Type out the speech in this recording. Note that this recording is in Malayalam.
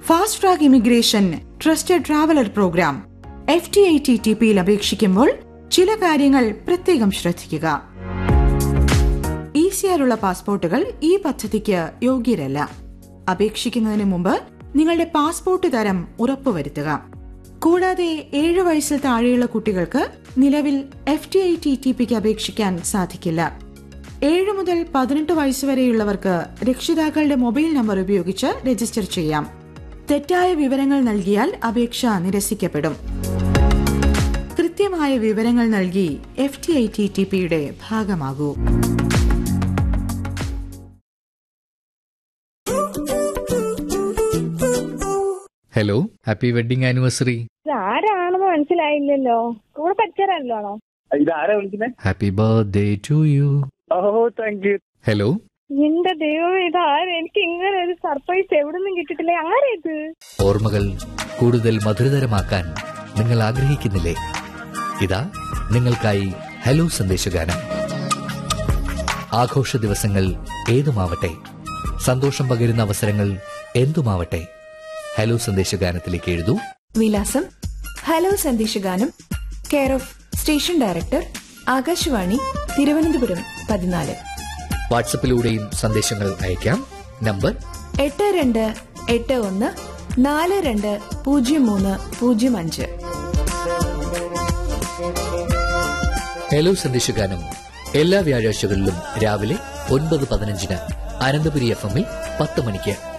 fast track immigration trusted traveller programme F T I T T പിയിൽ അപേക്ഷിക്കുമ്പോൾ ചില കാര്യങ്ങൾ പ്രത്യേകം ശ്രദ്ധിക്കുക ഈസിയായുള്ള പാസ്പോർട്ടുകൾ ഈ പദ്ധതിക്ക് യോഗ്യരല്ല അപേക്ഷിക്കുന്നതിന് മുമ്പ് നിങ്ങളുടെ പാസ്പോർട്ട് തരം ഉറപ്പുവരുത്തുക കൂടാതെ ഏഴു വയസ്സിൽ താഴെയുള്ള കുട്ടികൾക്ക് നിലവിൽ F T I T T പിക്ക് അപേക്ഷിക്കാൻ സാധിക്കില്ല ഏഴ് മുതൽ പതിനെട്ട് വയസ്സുവരെയുള്ളവർക്ക് രക്ഷിതാക്കളുടെ മൊബൈൽ നമ്പർ ഉപയോഗിച്ച് രജിസ്റ്റർ ചെയ്യാം തെറ്റായ വിവരങ്ങൾ നൽകിയാൽ അപേക്ഷ നിരസിക്കപ്പെടും കൃത്യമായ വിവരങ്ങൾ നൽകി F T I T T പിയുടെ ഭാഗമാകൂ ഹലോ ഹാപ്പി വെഡിങ് ആനിവേഴ്സറി ആരാണെന്ന് മനസ്സിലായില്ലല്ലോ കൂടെ പഠിച്ചവരാണല്ലോ ഇതാരാ വിളിക്കുന്നത് happy birthday to you oh thank you hello എന്റെ ദൈവം ഇതാര് എനിക്ക് ഇങ്ങനെ ഒരു സർപ്രൈസ് എവിടെ നിന്നും കിട്ടിയിട്ടില്ല ആരാ ഇത് ഓർമ്മകൾ കൂടുതൽ മധുരതരമാക്കാൻ നിങ്ങൾ ആഗ്രഹിക്കുന്നില്ലേ ഇതാ നിങ്ങൾക്കായി ഹലോ സന്ദേശഗാനം ആഘോഷ ദിവസങ്ങൾ ഏതുമാവട്ടെ സന്തോഷം പകരുന്ന അവസരങ്ങൾ എന്തുമാവട്ടെ ഹലോ സന്ദേശഗാനത്തിലേക്ക് എഴുതൂ വിലാസം ഹലോ സന്ദേശഗാനം care of station director Akashvani Thiruvananthapuram പതിനാല് വാട്സപ്പിലൂടെയും സന്ദേശങ്ങൾ അയക്കാം നമ്പർ എട്ട് രണ്ട് എട്ട് ഒന്ന് നാല് രണ്ട് പൂജ്യം മൂന്ന് പൂജ്യം അഞ്ച് ഹലോ സന്ദേശഗാനം എല്ലാ വ്യാഴാഴ്ചകളിലും രാവിലെ ഒൻപത് പതിനഞ്ചിന് അനന്തപുരി എഫ് എമ്മിൽ പത്ത് മണിക്ക്